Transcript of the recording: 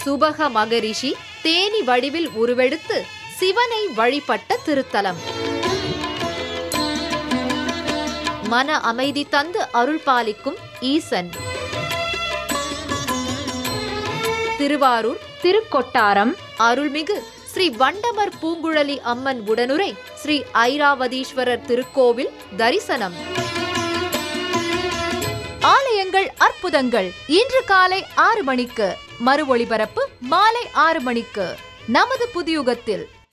சுபக மகரிஷி தேனி வடிவில் உருவெடுத்து சிவனை வழிபட்ட திருத்தலம் மன அமைதி தந்து அருள் பாலிக்கும் ஈசன் திருவாரூர் திருக்கொட்டாரம் அருள்மிகு ஸ்ரீ வண்டமர் பூங்குழலி அம்மன் உடனுரை ஸ்ரீ ஐராவதீஸ்வரர் திருக்கோவில் தரிசனம் ஆலயங்கள் அற்புதங்கள் இன்று காலை ஆறு மணிக்கு மறு ஒளிபரப்பு மாலை ஆறு மணிக்கு நமது புதியுகத்தில்